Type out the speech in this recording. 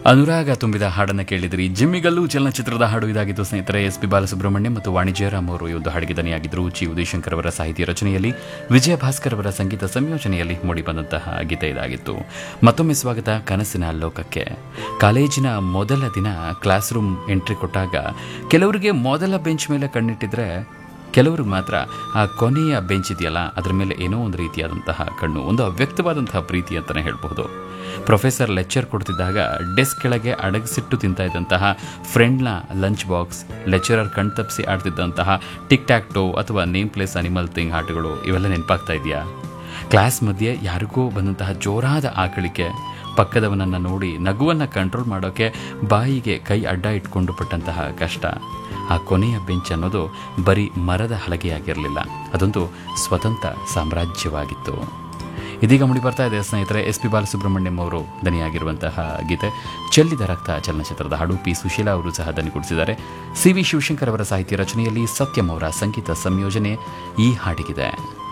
ಅನುರಾಗ ತುಂಬಿದ ಹಾಡನ್ನು ಕೇಳಿದ್ರಿ ಜಿಮ್ಮಿಗಲ್ಲು ಚಲನಚಿತ್ರದ ಹಾಡು ಇದಾಗಿತ್ತು ಸ್ನೇಹಿತರೆ ಎಸ್ ಪಿ ಬಾಲಸುಬ್ರಹ್ಮಣ್ಯಂ ಮತ್ತು ವಾಣಿಜ್ಯರಾಮ್ ಅವರು ಈ ಒಂದು ಹಾಡಿಗೆ ದನಿಯಾಗಿದ್ದರು ಚಿ ಉದಯಶಂಕರ್ ಅವರ ಸಾಹಿತ್ಯ ರಚನೆಯಲ್ಲಿ ವಿಜಯ ಭಾಸ್ಕರ್ ಅವರ ಸಂಗೀತ ಸಂಯೋಜನೆಯಲ್ಲಿ ಮೂಡಿಬಂದಂತಹ ಗೀತೆ ಇದಾಗಿತ್ತು ಮತ್ತೊಮ್ಮೆ ಸ್ವಾಗತ ಕನಸಿನ ಲೋಕಕ್ಕೆ ಕಾಲೇಜಿನ ಮೊದಲ ದಿನ ಕ್ಲಾಸ್ ರೂಮ್ ಎಂಟ್ರಿ ಕೊಟ್ಟಾಗ ಕೆಲವರಿಗೆ ಮೊದಲ ಬೆಂಚ್ ಮೇಲೆ ಕಣ್ಣಿಟ್ಟಿದ್ರೆ ಕೆಲವ್ರಿಗೆ ಮಾತ್ರ ಆ ಕೊನೆಯ ಬೆಂಚ್ ಇದೆಯಲ್ಲ ಅದರ ಮೇಲೆ ಏನೋ ಒಂದು ರೀತಿಯಾದಂತಹ ಕಣ್ಣು ಒಂದು ಅವ್ಯಕ್ತವಾದಂತಹ ಪ್ರೀತಿ ಅಂತಲೇ ಹೇಳಬಹುದು ಪ್ರೊಫೆಸರ್ ಲೆಕ್ಚರ್ ಕೊಡ್ತಿದ್ದಾಗ ಡೆಸ್ಕ್ ಕೆಳಗೆ ಅಡಗಿಸಿಟ್ಟು ತಿಂತಾ ಇದ್ದಂತಹ ಫ್ರೆಂಡ್ನ ಲಂಚ್ ಬಾಕ್ಸ್ ಲೆಕ್ಚರರ್ ಕಣ್ತಪ್ಪಿಸಿ ಆಡ್ತಿದ್ದಂತಹ ಟಿಕ್ ಟ್ಯಾಕ್ ಟೋ ಅಥವಾ ನೇಮ್ ಪ್ಲೇಸ್ ಅನಿಮಲ್ ಥಿಂಗ್ ಆಟಗಳು ಇವೆಲ್ಲ ನೆನಪಾಗ್ತಾ ಇದೆಯಾ ಕ್ಲಾಸ್ ಮಧ್ಯೆ ಯಾರಿಗೋ ಬಂದಂತಹ ಜೋರಾದ ಆಕಳಿಕೆ ಪಕ್ಕದವನನ್ನು ನೋಡಿ ನಗುವನ್ನು ಕಂಟ್ರೋಲ್ ಮಾಡೋಕ್ಕೆ ಬಾಯಿಗೆ ಕೈ ಅಡ್ಡ ಇಟ್ಕೊಂಡು ಪಟ್ಟಂತಹ ಕಷ್ಟ ಆ ಕೊನೆಯ ಬೆಂಚ್ ಅನ್ನೋದು ಬರೀ ಮರದ ಹಲಗೆಯಾಗಿರಲಿಲ್ಲ ಅದೊಂದು ಸ್ವತಂತ್ರ ಸಾಮ್ರಾಜ್ಯವಾಗಿತ್ತು ಇದೀಗ ಮುಡಿ ಬರ್ತಾ ಇದೆ ಸ್ನೇಹಿತರೆ ಎಸ್ ಪಿ ಬಾಲಸುಬ್ರಹ್ಮಣ್ಯಂ ಅವರು ದನಿಯಾಗಿರುವಂತಹ ಗೀತೆ ಚೆಲ್ಲಿದ ರಕ್ತ ಚಲನಚಿತ್ರದ ಹಾಡು ಪಿ ಸುಶೀಲಾ ಅವರು ಸಹ ದನಿಗೂಡಿಸಿದ್ದಾರೆ ಸಿ ವಿ ಶಿವಶಂಕರ್ ಅವರ ಸಾಹಿತ್ಯ ರಚನೆಯಲ್ಲಿ ಸತ್ಯಂ ಅವರ ಸಂಗೀತ ಸಂಯೋಜನೆ ಈ ಹಾಡಿಗಿದೆ